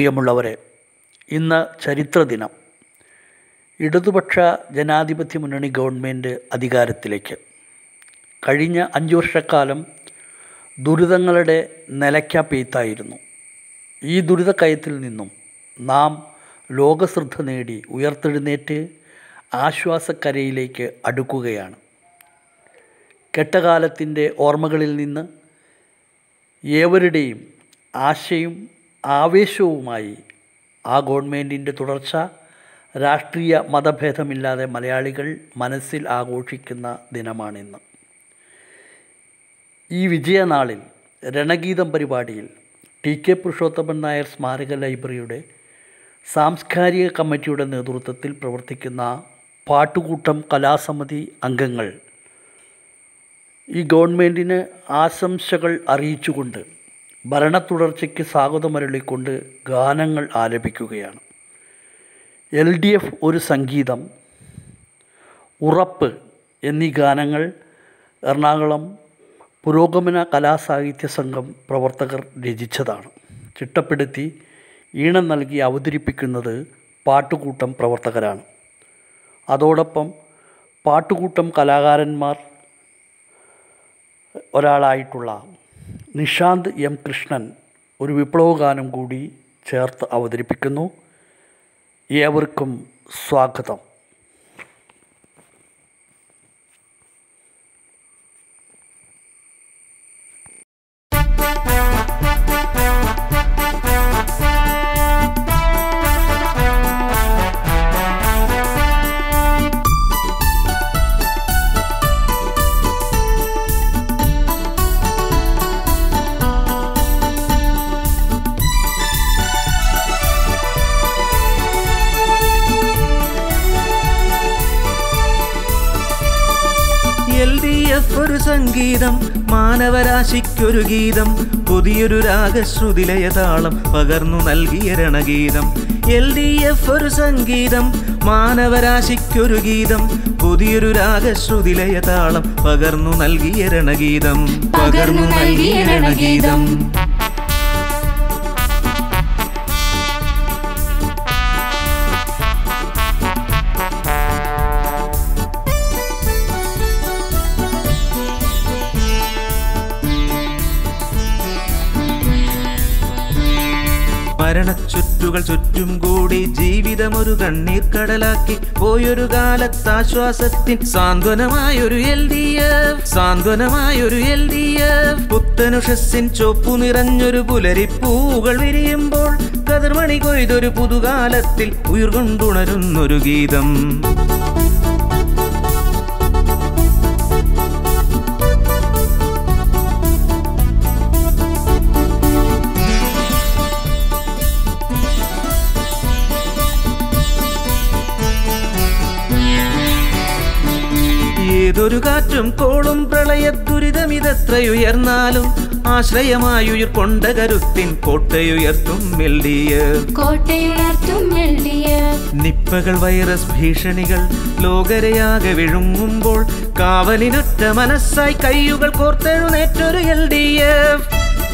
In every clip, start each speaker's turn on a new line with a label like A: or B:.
A: പ്രിയമുള്ളവരെ ഇന്ന് ചരിത്രദിനം ഇടതുപക്ഷ ജനാധിപത്യ മുന്നണി ഗവൺമെൻറ് അധികാരത്തിലേക്ക് കഴിഞ്ഞ അഞ്ച് വർഷക്കാലം ദുരിതങ്ങളുടെ നിലയ്ക്കപ്പെയ്ത്തായിരുന്നു ഈ ദുരിതക്കയത്തിൽ നിന്നും നാം ലോകശ്രദ്ധ നേടി ഉയർത്തെഴുന്നേറ്റ് ആശ്വാസക്കരയിലേക്ക് അടുക്കുകയാണ് കെട്ടകാലത്തിൻ്റെ ഓർമ്മകളിൽ നിന്ന് ഏവരുടെയും ആശയും ആവേശവുമായി ആ ഗവൺമെൻറ്റിൻ്റെ തുടർച്ച രാഷ്ട്രീയ മതഭേദമില്ലാതെ മലയാളികൾ മനസ്സിൽ ആഘോഷിക്കുന്ന ദിനമാണിന്ന് ഈ വിജയനാളിൽ രണഗീതം പരിപാടിയിൽ ടി കെ പുരുഷോത്തമൻ നായർ സ്മാരക ലൈബ്രറിയുടെ സാംസ്കാരിക കമ്മിറ്റിയുടെ നേതൃത്വത്തിൽ പ്രവർത്തിക്കുന്ന പാട്ടുകൂട്ടം കലാസമിതി അംഗങ്ങൾ ഈ ഗവൺമെൻറ്റിന് ആശംസകൾ അറിയിച്ചുകൊണ്ട് ഭരണ തുടർച്ചയ്ക്ക് സ്വാഗതമരളിക്കൊണ്ട് ഗാനങ്ങൾ ആലപിക്കുകയാണ് എൽ ഡി എഫ് ഒരു സംഗീതം ഉറപ്പ് എന്നീ ഗാനങ്ങൾ എറണാകുളം പുരോഗമന കലാസാഹിത്യ സംഘം പ്രവർത്തകർ രചിച്ചതാണ് ചിട്ടപ്പെടുത്തി ഈണം നൽകി അവതരിപ്പിക്കുന്നത് പാട്ടുകൂട്ടം പ്രവർത്തകരാണ് അതോടൊപ്പം പാട്ടുകൂട്ടം കലാകാരന്മാർ ഒരാളായിട്ടുള്ള നിഷാന്ത് എം കൃഷ്ണൻ ഒരു വിപ്ലവഗാനം കൂടി ചേർത്ത് അവതരിപ്പിക്കുന്നു ഏവർക്കും സ്വാഗതം
B: എൽ ഡി എഫ് ഒരു സംഗീതം മാനവരാശിക്കൊരു ഗീതം പുതിയൊരു രാഗശ്രുതിലയ താളം പകർന്നു നൽകിയ രണഗീതം എൽ ഡി എഫ് ഒരു സംഗീതം മാനവരാശിക്കൊരു ഗീതം പുതിയൊരു രാഗശ്രുതിലയ താളം പകർന്നു നൽകിയ രണഗീതം പകർന്നു നൽകിയ രണഗീതം മരണച്ചുറ്റുകൾ ചുറ്റും കൂടി ജീവിതമൊരു കണ്ണീർ കടലാക്കി പോയൊരു കാലത്താശ്വാസത്തിൻ സാന്ത്വനമായൊരു എൽ ഡി എഫ് സാന്ത്വനമായൊരു എൽ ഡി എഫ് പുത്തനുഷസ്സിൻ ചൊപ്പു നിറഞ്ഞൊരു പുലരിപ്പൂകൾ വിരിയുമ്പോൾ കതിർമണി കൊയ്തൊരു പുതുകാലത്തിൽ ഉയർകൊണ്ടുണരുന്നൊരു ഗീതം ഏതൊരു കാറ്റും കോളും പ്രളയ ദുരിതമിതത്രയുയർന്നാലും ആശ്രയമായുയർ കൊണ്ട കരുത്തിൻ കോട്ടയുയർത്തും എൽ ഡി എഫ്
C: കോട്ടയുണർത്തും എൽ ഡി എഫ്
B: നിപ്പകൾ വൈറസ് ഭീഷണികൾ ലോകരയാകെ വിഴുങ്ങുമ്പോൾ കാവലിനൊറ്റ മനസ്സായി കയ്യുകൾ കോർത്തെഴുന്നേറ്റൊരു എൽ ഡി എഫ്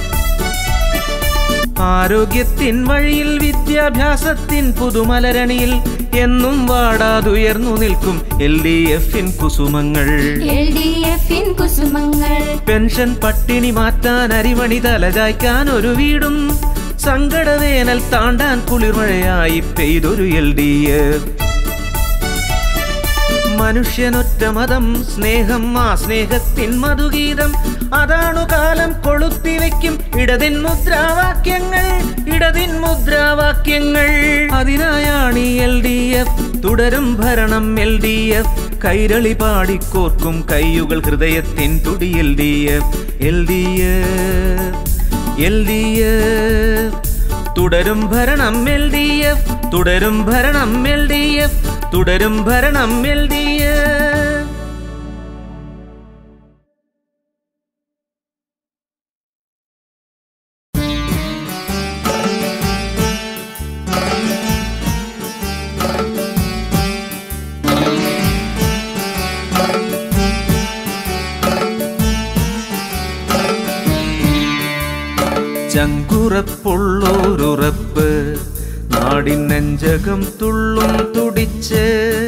B: ആരോഗ്യത്തിൻ വഴിയിൽ വിദ്യാഭ്യാസത്തിൻ പുതുമലരണിയിൽ എന്നും വാടാതുയർന്നു നിൽക്കും എൽ ഡി എഫിൻ കുസുമങ്ങൾ
C: എൽ ഡി എഫിൻ കുസുമങ്ങൾ
B: പെൻഷൻ പട്ടിണി മാറ്റാൻ അരിമണി തലചായ്ക്കാൻ ഒരു വീടും സങ്കടവേനൽ താണ്ടാൻ കുളിർമഴയായി പെയ്തൊരു എൽ ഡി എഫ് മനുഷ്യനൊറ്റ മതം സ്നേഹം ആ സ്നേഹത്തിൻ മധുഗീതം അതാണു കാലം കൊളുത്തിവെക്കും ഇടതിൻ മുദ്രാവാക്യങ്ങൾ ഇടതിൻ മുദ്രാവാക്യങ്ങൾ അതിനായാണ് എൽ ഡി എഫ് തുടരും ഭരണം എൽ ഡി എഫ് കൈരളി പാടിക്കോർക്കും കയ്യുകൾ ഹൃദയത്തിൻ തുടി L D F L D F L D F തുടരും ഭരണം എൽ ഡി എഫ് തുടരും ഭരണം എൽ ഡി എഫ് തുടരും ഭരണം എൽ ഡി എഫ് ചങ്കുറപ്പുള്ളോരുറപ്പ് നാടിൻ നെഞ്ചകം തുള്ളും തുടിച്ച്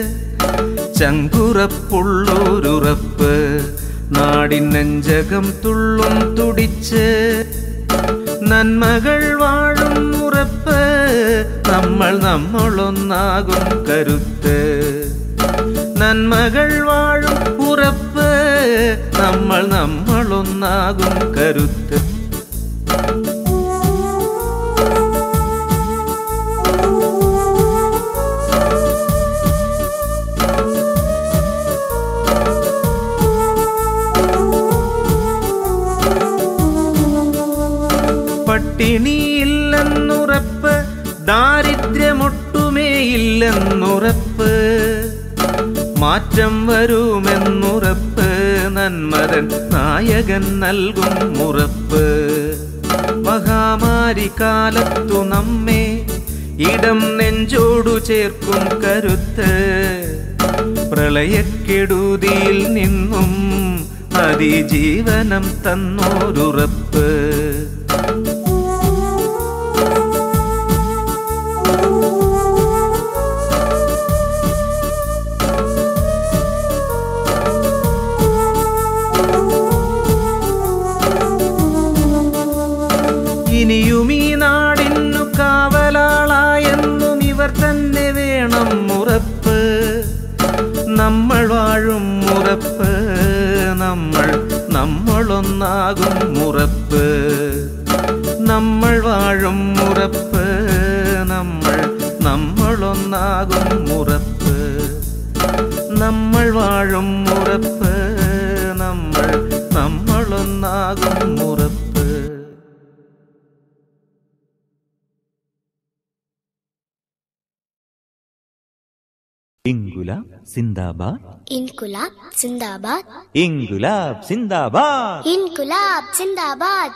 B: ചങ്കുറപ്പുള്ളോരുറപ്പ് നാടിൻ നെഞ്ചകം തുള്ളും തുടിച്ച് നന്മകൾ വാഴും ഉറപ്പ് നമ്മൾ നമ്മളൊന്നാകും കരുത്ത് നന്മകൾ വാഴും ഉറപ്പ് നമ്മൾ നമ്മളൊന്നാകും കരുത്ത് പട്ടിണിയില്ലെന്നുറപ്പ് ദാരിദ്ര്യമൊട്ടുമേ ഇല്ലെന്നുറപ്പ് മാറ്റം വരുമെന്നുറപ്പ് നന്മരൻ നായകൻ നൽകും ഉറപ്പ് മഹാമാരി കാലത്തു നമ്മെ ഇടം നെഞ്ചോടു ചേർക്കും കരുത്ത് പ്രളയക്കെടുതിയിൽ നിന്നും അതിജീവനം തന്നോരുറപ്പ് ഇനിയും ഈ നാടിനു കാവലാളായെന്നും ഇവർ തന്നെ വേണം ഉറപ്പ് നമ്മൾ വാഴും ഉറപ്പ് നമ്മൾ നമ്മളൊന്നാകും ഉറപ്പ് നമ്മൾ വാഴും ഉറപ്പ് നമ്മൾ നമ്മളൊന്നാകും ഉറപ്പ് നമ്മൾ വാഴും ഉറപ്പ് നമ്മൾ നമ്മളൊന്നാകും ഉറപ്പ്
D: ഇൻകുലാബ് സിന്ദാബാദ്
E: ഇൻകുലാബ് സിന്ദാബാദ്
D: ഇൻകുലാബ് സിന്ദാബാദ്
E: ഇൻകുലാബ് സിന്ദാബാദ്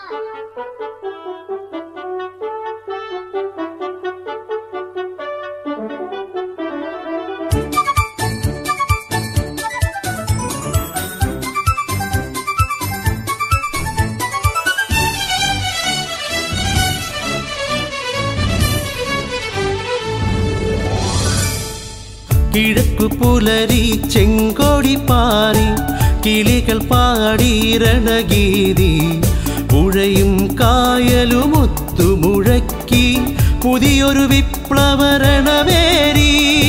B: കിഴക്കു പുലരി ചെങ്കോടി പാറി കിളികൾ പാടിരണഗീതി പുഴയും കായലും ഒത്തുമുഴക്കി പുതിയൊരു വിപ്ലവരണവേരി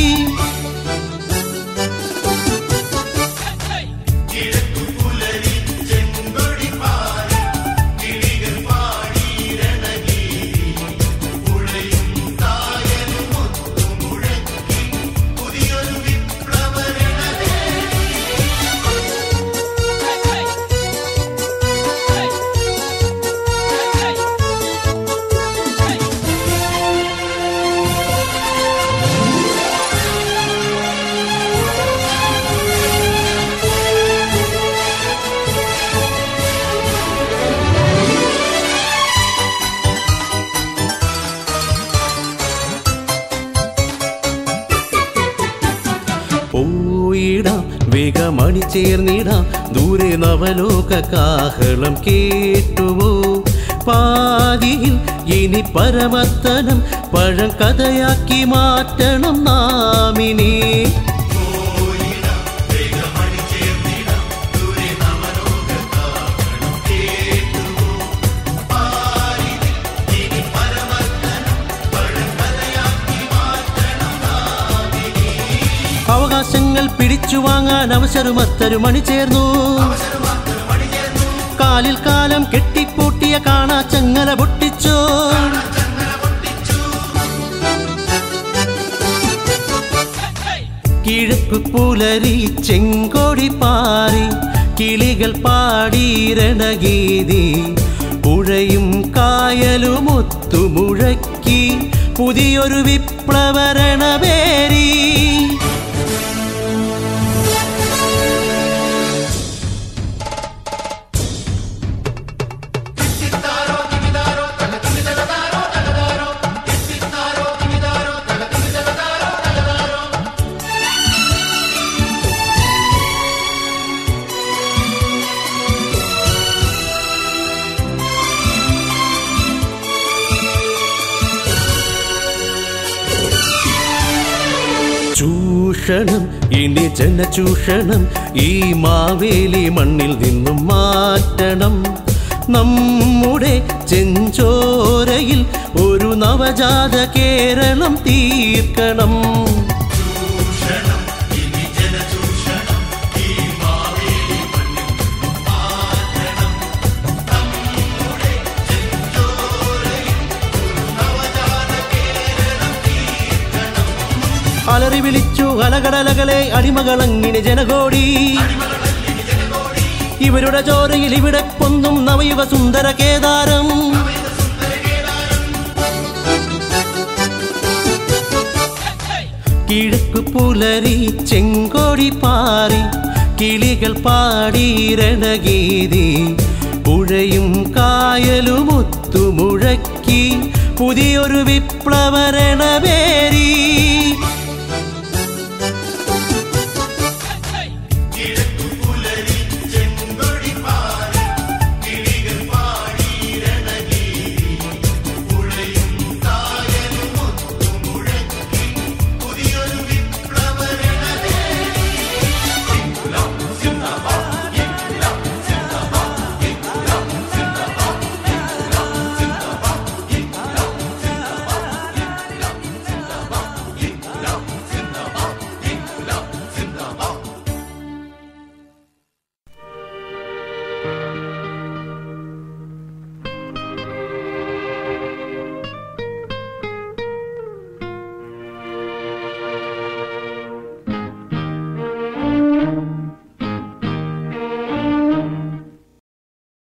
B: പോയിടാം വേഗമണി ചേർന്നിടാം ദൂരെ നവലോക കാഹളം കേട്ടുവോ പാതിയിൽ ഇനി പരമത്തനം പഴം കഥയാക്കി മാറ്റണം നാമിനി അവകാശങ്ങൾ പിടിച്ചു വാങ്ങാൻ അവസരമത്തരു മണി ചേർന്നു കാലിൽ കാലം കെട്ടിപ്പൂട്ടിയ കാണാ ചങ്ങല പൊട്ടിച്ചോ കിഴക്കു പുലരി ചെങ്കോടി പാറി കിളികൾ പാടിരണഗീതി പുഴയും കായലും ഒത്തുമുഴക്കി പുതിയൊരു വിപ്ലവരണവേരി
F: ചൂഷണം ഇനി ജനചൂഷണം ഈ മാവേലി മണ്ണിൽ നിന്നും മാറ്റണം നമ്മുടെ ചെഞ്ചോരയിൽ ഒരു നവജാത കേരളം തീർക്കണം അലറി വിളിച്ചു അലകടലകളെ അടിമകളങ്ങിന് ജനകോടി ഇവരുടെ ചോരയിൽ ഇവിടെ പൊന്തും നവയുഗ സുന്ദര കേദാരം കിഴക്കു പുലരി ചെങ്കോടി പാറി കിളികൾ പാടിരണഗീതി പുഴയും കായലും ഒത്തുമുഴക്കി പുതിയൊരു വിപ്ലവരണവേരി